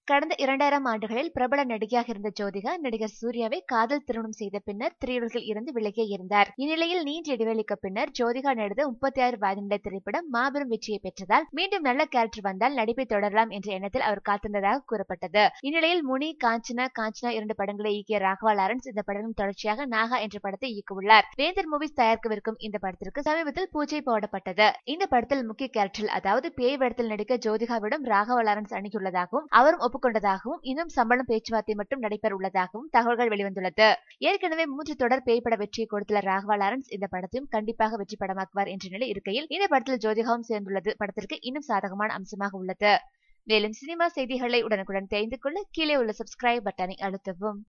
கடந்த இரண்டாயிரம் ஆண்டுகளில் பிரபல நடிகையாக இருந்த ஜோதிகா நடிகர் சூர்யாவை காதல் திருமணம் செய்த பின்னர் திரையுலகில் இருந்து விலகியே இருந்தார் இந்நிலையில் நீண்ட இடைவெளிக்கு பின்னர் ஜோதிகா நடித்த முப்பத்தி ஆறு வயது நிலை திரைப்படம் மாபெரும் வெற்றியை பெற்றதால் மீண்டும் நல்ல கேரக்டர் வந்தால் நடிப்பை தொடரலாம் என்ற எண்ணத்தில் அவர் காத்திருந்ததாக கூறப்பட்டது இந்நிலையில் முனி காஞ்சனா காஞ்சனா இரண்டு படங்களை இயக்கிய ராகவா லாரன்ஸ் இந்த படத்தின் தொடர்ச்சியாக நாகா என்ற படத்தை இயக்குள்ளார் வேந்தர் மூவிஸ் தயாரிக்கவிருக்கும் இந்த படத்திற்கு சமீபத்தில் பூஜை போடப்பட்டது இந்த படத்தில் முக்கிய கேரக்டரில் அதாவது பேய் வேடத்தில் நடிக்க ஜோதிகாவிடம் ராகவா லாரன்ஸ் அணுகியுள்ளதாகவும் அவரும் ஒப்புக்கொண்டதாகவும் இன்னும் சம்பளம் பேச்சுவார்த்தை மட்டும் நடைபெற உள்ளதாகவும் தகவல்கள் வெளிவந்துள்ளது ஏற்கனவே மூன்று தொடர் பேய் பட வெற்றியை கொடுத்துள்ள ராகவா லாரன்ஸ் இந்த படத்தையும் கண்டிப்பாக வெற்றி படமாக்குவார் என்ற நிலை இருக்கையில் இந்த படத்தில் ஜோதிகாவும் சேர்ந்துள்ளது படத்திற்கு இன்னும் சாதகமான அம்சமாக உள்ளது மேலும் சினிமா செய்திகளை உடனுக்குடன் தெரிந்து கொள்ள கீழே உள்ள சப்ஸ்கிரைப் பட்டனை அழுத்தவும்